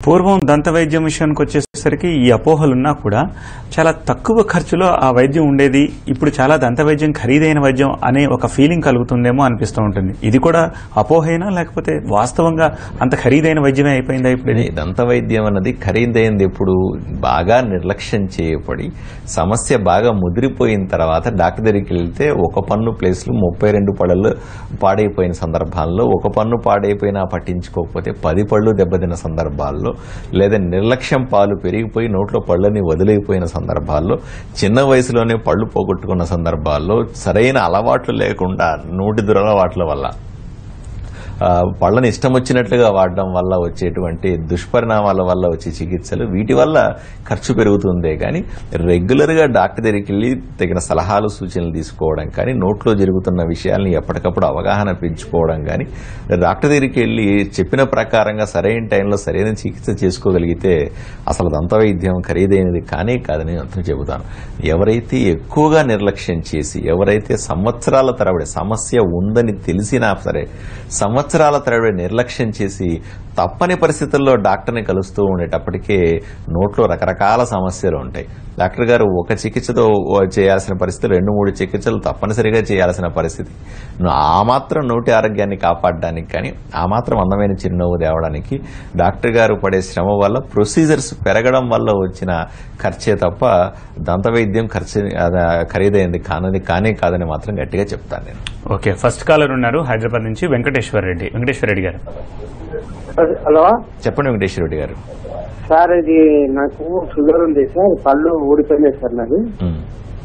పూర్వం దంత వైద్యం విషయానికి వచ్చేసరికి ఈ అపోహలున్నా కూడా చాలా తక్కువ ఖర్చులో ఆ వైద్యం ఉండేది ఇప్పుడు చాలా దంత వైద్యం ఖరీదైన వైద్యం అనే ఒక ఫీలింగ్ కలుగుతుందేమో అనిపిస్తూ ఉంటుంది ఇది కూడా అపోహైనా లేకపోతే వాస్తవంగా అంత ఖరీదైన వైద్యమే అయిపోయిందా ఇప్పుడు ఇది? ఇది దంత వైద్యం అన్నది ఖరీదైంది ఎప్పుడు బాగా నిర్లక్ష్యం చేయబడి సమస్య బాగా ముదిరిపోయిన తర్వాత డాక్టర్ దగ్గరికి వెళ్తే ఒక పన్ను ప్లేస్లు ముప్పై రెండు పళ్ళు పాడైపోయిన సందర్భాల్లో ఒక పన్ను పాడైపోయినా పట్టించుకోకపోతే పది పళ్ళు దెబ్బతిన్న సందర్భాల్లో లేదా నిర్లక్ష్యం పాలు పెరిగిపోయి నోట్లో పళ్ళని వదిలేకపోయిన సందర్భాల్లో చిన్న వయసులోనే పళ్ళు పోగొట్టుకున్న సందర్భాల్లో సరైన అలవాట్లు లేకుండా నోటి దురలవాట్ల వల్ల ఆ, పళ్ళని ఇష్టం వచ్చినట్లుగా వాడడం వల్ల వచ్చేటువంటి దుష్పరిణామాల వల్ల వచ్చే చికిత్సలు వీటి వల్ల ఖర్చు పెరుగుతుందే కానీ రెగ్యులర్గా డాక్టర్ దగ్గరికి వెళ్ళి తగిన సలహాలు సూచనలు తీసుకోవడం కానీ నోట్లో జరుగుతున్న విషయాల్ని ఎప్పటికప్పుడు అవగాహన పెంచుకోవడం కానీ డాక్టర్ దగ్గరికి వెళ్ళి చెప్పిన ప్రకారంగా సరైన టైంలో సరైన చికిత్స చేసుకోగలిగితే అసలు దంత వైద్యం ఖరీదైనది కానే కాదని అర్థం చెబుతాను ఎవరైతే ఎక్కువగా నిర్లక్ష్యం చేసి ఎవరైతే సంవత్సరాల తరబడి సమస్య ఉందని తెలిసినా సరే సంవత్సరాల తరబడి నిర్లక్ష్యం చేసి తప్పని పరిస్థితుల్లో డాక్టర్ని కలుస్తూ ఉండేటప్పటికే నోట్లో రకరకాల సమస్యలు ఉంటాయి డాక్టర్ గారు ఒక చికిత్సతో చేయాల్సిన పరిస్థితి రెండు మూడు చికిత్సలు తప్పనిసరిగా చేయాల్సిన పరిస్థితి ఆ మాత్రం నోటి ఆరోగ్యాన్ని కాపాడడానికి కానీ ఆ మాత్రం అందమైన చిరునవ్వు తేవడానికి డాక్టర్ గారు పడే శ్రమ వల్ల ప్రొసీజర్స్ పెరగడం వల్ల వచ్చిన ఖర్చే తప్ప దంత వైద్యం ఖర్చు అది ఖరీదైంది కానది కానే కాదని మాత్రం గట్టిగా చెప్తాను నేను ఓకే ఫస్ట్ కాలర్ ఉన్నారు హైదరాబాద్ నుంచి వెంకటేశ్వర రెడ్డి వెంకటేశ్వర రెడ్డి గారు హలో చెప్పండి వెంకటేశ్వర రెడ్డి గారు సార్ ఇది నాకు షుగర్ ఉంది సార్ పళ్ళు ఊడిపోయినాయి సార్ నాది ఉమ్.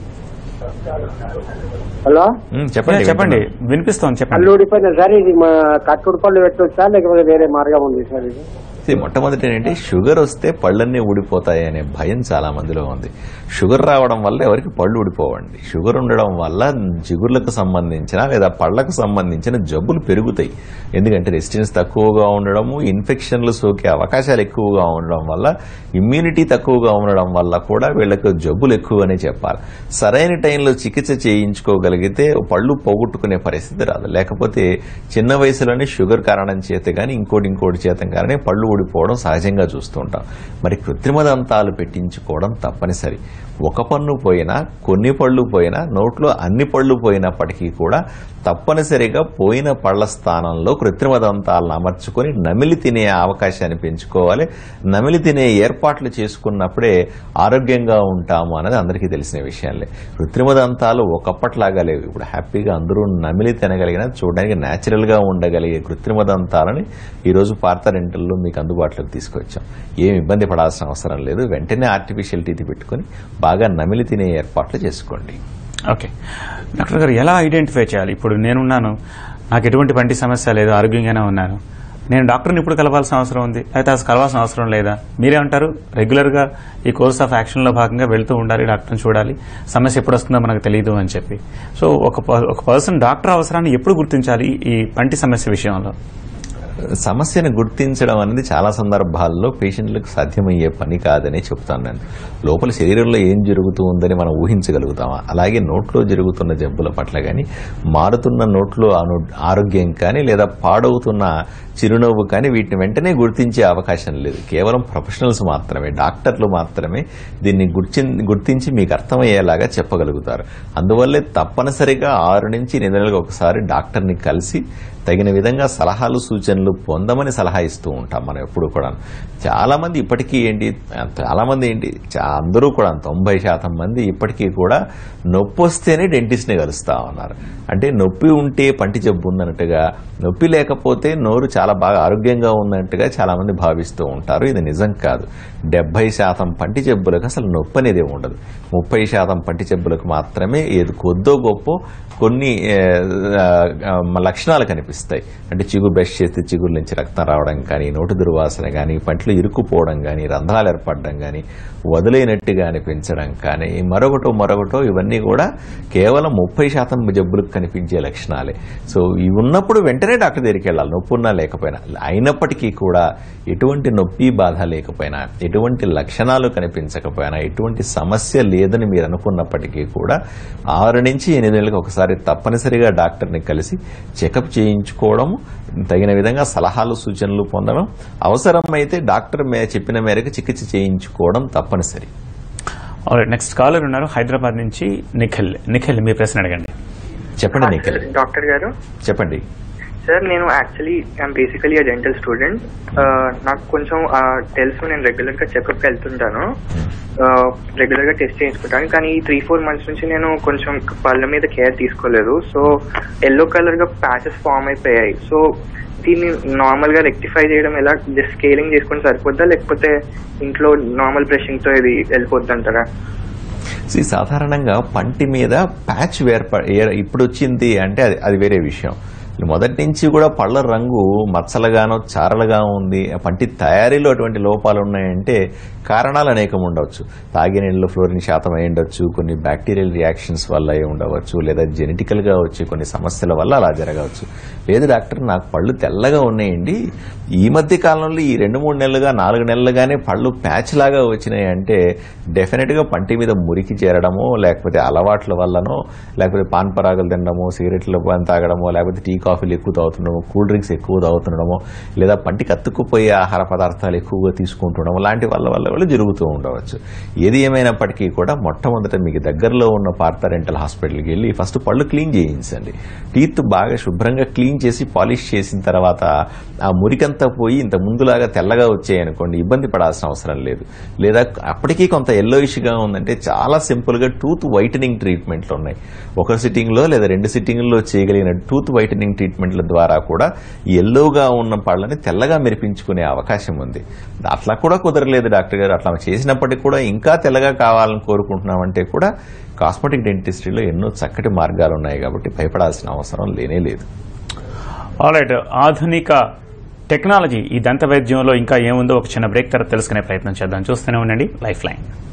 హలో ఉమ్, చెప్పండి చెప్పండి వినిపిస్తోంది చెప్పండి పళ్ళు ఊడిపోయినాయి సార్ ఇది మా కట్టుడు పళ్ళు పెట్టొచ్చా లేకపోతే వేరే మార్గం ఉంది సార్ ఇది ఇది మొట్టమొదటి ఏంటంటే షుగర్ వస్తే పళ్ళన్నీ ఊడిపోతాయి అనే భయం చాలా మందిలో ఉంది షుగర్ రావడం వల్ల ఎవరికి పళ్ళు ఊడిపోవండి షుగర్ ఉండడం వల్ల జిగుర్లకు సంబంధించిన లేదా పళ్ళకు సంబంధించిన జబ్బులు పెరుగుతాయి ఎందుకంటే రెసిస్టెన్స్ తక్కువగా ఉండడము ఇన్ఫెక్షన్లు సోకే అవకాశాలు ఎక్కువగా ఉండడం వల్ల ఇమ్యూనిటీ తక్కువగా ఉండడం వల్ల కూడా వీళ్ళకు జబ్బులు ఎక్కువనే చెప్పాలి సరైన టైంలో చికిత్స చేయించుకోగలిగితే పళ్ళు పోగొట్టుకునే పరిస్థితి రాదు లేకపోతే చిన్న వయసులోనే షుగర్ కారణం చేత కానీ ఇంకోటి ఇంకోటి చేతం కానీ పళ్ళు ఊడిపోవడం సహజంగా చూస్తూ ఉంటాం మరి కృత్రిమ దంతాలు పెట్టించుకోవడం తప్పనిసరి ఒక పన్ను పోయినా కొన్ని పళ్ళు పోయినా నోట్లో అన్ని పళ్ళు పోయినప్పటికీ కూడా తప్పనిసరిగా పోయిన పళ్ల స్థానంలో కృత్రిమ దంతాలను అమర్చుకొని నమిలి తినే అవకాశాన్ని పెంచుకోవాలి నమిలి తినే ఏర్పాట్లు చేసుకున్నప్పుడే ఆరోగ్యంగా ఉంటాము అనేది అందరికీ తెలిసిన విషయాలే కృత్రిమ దంతాలు ఒకప్పట్లాగా లేవు ఇప్పుడు హ్యాపీగా అందరూ నమిలి తినగలిగిన చూడడానికి న్యాచురల్ గా ఉండగలిగే కృత్రిమ దంతాలని ఈరోజు పార్థ రెంటల్లో మీకు అందుబాటులోకి తీసుకొచ్చాం ఏం ఇబ్బంది పడాల్సిన అవసరం లేదు వెంటనే ఆర్టిఫిషియల్ టీత్ పెట్టుకుని బాగా నమిలి తినే ఏర్పాట్లు చేసుకోండి ఓకే డాక్టర్ గారు ఎలా ఐడెంటిఫై చేయాలి ఇప్పుడు నేనున్నాను నాకు ఎటువంటి పంటి సమస్య లేదు ఆరోగ్యంగానే ఉన్నాను నేను డాక్టర్ని ఇప్పుడు కలవాల్సిన అవసరం ఉంది అయితే అసలు కలవాల్సిన అవసరం లేదా మీరేమంటారు రెగ్యులర్గా ఈ కోర్స్ ఆఫ్ యాక్షన్లో భాగంగా వెళ్తూ ఉండాలి డాక్టర్ని చూడాలి సమస్య ఎప్పుడు వస్తుందో మనకు తెలియదు అని చెప్పి సో ఒక ప- ఒక పర్సన్ డాక్టర్ అవసరాన్ని ఎప్పుడు గుర్తించాలి ఈ పంటి సమస్య విషయంలో సమస్యను గుర్తించడం అనేది చాలా సందర్భాల్లో పేషెంట్లకు సాధ్యమయ్యే పని కాదని చెప్తాను నేను లోపల శరీరంలో ఏం జరుగుతూ ఉందని మనం ఊహించగలుగుతామా అలాగే నోట్లో జరుగుతున్న జబ్బుల పట్ల కానీ మారుతున్న నోట్లో అను- ఆరోగ్యం కానీ లేదా పాడవుతున్న చిరునవ్వు కానీ వీటిని వెంటనే గుర్తించే అవకాశం లేదు కేవలం ప్రొఫెషనల్స్ మాత్రమే డాక్టర్లు మాత్రమే దీన్ని గుర్తి గుర్తించి మీకు అర్థమయ్యేలాగా చెప్పగలుగుతారు అందువల్లే తప్పనిసరిగా ఆరు నుంచి ఎనిమిది నెలలకు ఒకసారి డాక్టర్ని కలిసి తగిన విధంగా సలహాలు సూచనలు పొందమని సలహా ఇస్తూ ఉంటాం మనం ఎప్పుడు కూడా చాలా మంది ఇప్పటికీ ఏంటి చాలా మంది ఏంటి చా- అందరూ కూడా తొంభై శాతం మంది ఇప్పటికీ కూడా నొప్పి వస్తేనే డెంటిస్ట్ ని కలుస్తా ఉన్నారు అంటే నొప్పి ఉంటే పంటి జబ్బు ఉందన్నట్టుగా నొప్పి లేకపోతే నోరు చాలా బాగా ఆరోగ్యంగా ఉన్నట్టుగా చాలా మంది భావిస్తూ ఉంటారు ఇది నిజం కాదు డెబ్బై శాతం పంటి జబ్బులకు అసలు నొప్పి అనేది ఉండదు ముప్పై శాతం పంటి జబ్బులకు మాత్రమే ఏది కొద్దో గొప్ప కొన్ని ఏ, ఆ, ఆ, లక్షణాలు కనిపిస్తాయి అంటే చిగురు బ్రష్ చేస్తే చిగురు నుంచి రక్తం రావడం కానీ నోటి దుర్వాసన కానీ పంటలు ఇరుక్కుపోవడం కానీ రంధ్రాలు ఏర్పడడం కానీ వదిలేనట్టుగా అనిపించడం కానీ మరొకటో మరొకటో ఇవన్నీ కూడా కేవలం ముప్పై శాతం జబ్బులకు కనిపించే లక్షణాలే సో ఇవి ఉన్నప్పుడు వెంటనే డాక్టర్ దగ్గరికి వెళ్ళాలి నొప్పి ఉన్నా లేకపోయినా అయినప్పటికీ కూడా ఎటువంటి నొప్పి బాధ లేకపోయినా ఎటువంటి లక్షణాలు కనిపించకపోయినా ఎటువంటి సమస్య లేదని మీరు అనుకున్నప్పటికీ కూడా ఆరు నుంచి ఎనిమిది నెలలకు ఒకసారి తప్పనిసరిగా డాక్టర్ని కలిసి చెకప్ చేయించు చేయించుకోవడం తగిన విధంగా సలహాలు సూచనలు పొందడం అవసరమైతే డాక్టర్ మే చెప్పిన మేరకు చికిత్స చేయించుకోవడం తప్పనిసరి నెక్స్ట్ కాలర్ ఉన్నారు హైదరాబాద్ నుంచి నిఖిల్ నిఖిల్ మీ ప్రశ్న అడగండి చెప్పండి నిఖిల్ డాక్టర్ గారు చెప్పండి సార్ నేను actually I'm basically uh dental student నాకు కొంచెం ఆ, తెలుసు నేను రెగ్యులర్ గా చెకప్ వెళ్తుంటాను రెగ్యులర్ గా టెస్ట్ చేయించుకుంటాను కానీ ఈ త్రీ ఫోర్ మంత్స్ నుంచి నేను కొంచెం పళ్ళ మీద కేర్ తీసుకోలేదు సో ఎల్లో కలర్ గా ప్యాచెస్ ఫామ్ అయిపోయాయి సో దీన్ని నార్మల్ గా రెక్టిఫై చేయడం ఎలా జస్ట్ స్కేలింగ్ చేసుకుని సరిపోద్దా లేకపోతే ఇంట్లో నార్మల్ బ్రషింగ్ తో ఇది వెళ్ళిపోద్ది అంటారా See, సాధారణంగా పంటి మీద ప్యాచ్ వేర్ప ఏ- ఇప్పుడు వచ్చింది అంటే అది అది వేరే విషయం మొదటి నుంచి కూడా పళ్ళ రంగు మచ్చలుగానో చారలుగా ఉంది ఆ పంటి తయారీలో అటువంటి లోపాలు ఉన్నాయంటే కారణాలు అనేకం ఉండవచ్చు తాగే నీళ్ళలో ఫ్లోరిన్ శాతం అయి ఉండొచ్చు కొన్ని బ్యాక్టీరియల్ రియాక్షన్స్ వల్ల అయి ఉండవచ్చు లేదా జెనెటికల్ గా వచ్చే కొన్ని సమస్యల వల్ల అలా జరగవచ్చు లేదు డాక్టర్ నాకు పళ్ళు తెల్లగా ఉన్నాయండి ఈ మధ్య కాలంలో ఈ రెండు మూడు నెలలుగా నాలుగు నెలలుగానే పళ్ళు ప్యాచ్ లాగా వచ్చినాయి అంటే డెఫినెట్ గా పంటి మీద మురికి చేరడమో లేకపోతే అలవాట్ల వల్లనో లేకపోతే పాన్ పరాగులు తినడమో సిగరెట్లు పాన్ తాగడమో లేకపోతే టీ కాఫీలు ఎక్కువ తాగుతుండడమో కూల్ డ్రింక్స్ ఎక్కువ తాగుతుండడమో లేదా పంటికి అతుక్కుపోయే ఆహార పదార్థాలు ఎక్కువగా తీసుకుంటుండడం లాంటి వల్ల వల్ల వల్ల జరుగుతూ ఉండవచ్చు ఏది ఏమైనప్పటికీ కూడా మొట్టమొదట మీకు దగ్గరలో ఉన్న పార్థ రెంటల్ హాస్పిటల్కి వెళ్ళి ఫస్ట్ పళ్ళు క్లీన్ చేయించండి టీత్ బాగా శుభ్రంగా క్లీన్ చేసి పాలిష్ చేసిన తర్వాత ఆ మురికంతా పోయి ఇంత ముందులాగా తెల్లగా వచ్చాయి అనుకోండి ఇబ్బంది పడాల్సిన అవసరం లేదు లేదా అప్పటికీ కొంత yellowish గా ఉందంటే చాలా సింపుల్ గా టూత్ వైటనింగ్ ట్రీట్మెంట్లు ఉన్నాయి ఒక సిట్టింగ్ లో లేదా రెండు సిట్టింగ్లో చేయగలిగిన టూత్ వైటనింగ్ ట్రీట్మెంట్ల ద్వారా కూడా ఎల్లోగా ఉన్న పళ్ళని తెల్లగా మెరిపించుకునే అవకాశం ఉంది అట్లా కూడా కుదరలేదు డాక్టర్ గారు అట్లా చేసినప్పటికీ కూడా ఇంకా తెల్లగా కావాలని కోరుకుంటున్నామంటే కూడా కాస్మెటిక్ డెంటిస్ట్రీలో ఎన్నో చక్కటి మార్గాలు ఉన్నాయి కాబట్టి భయపడాల్సిన అవసరం లేనే లేదు ఆల్రైట్ ఆధునిక టెక్నాలజీ ఈ దంత వైద్యంలో ఇంకా ఏముందో ఒక చిన్న బ్రేక్ తర్వాత తెలుసుకునే ప్రయత్నం చేద్దాం చూస్తూనే ఉండండి లైఫ్ లైన్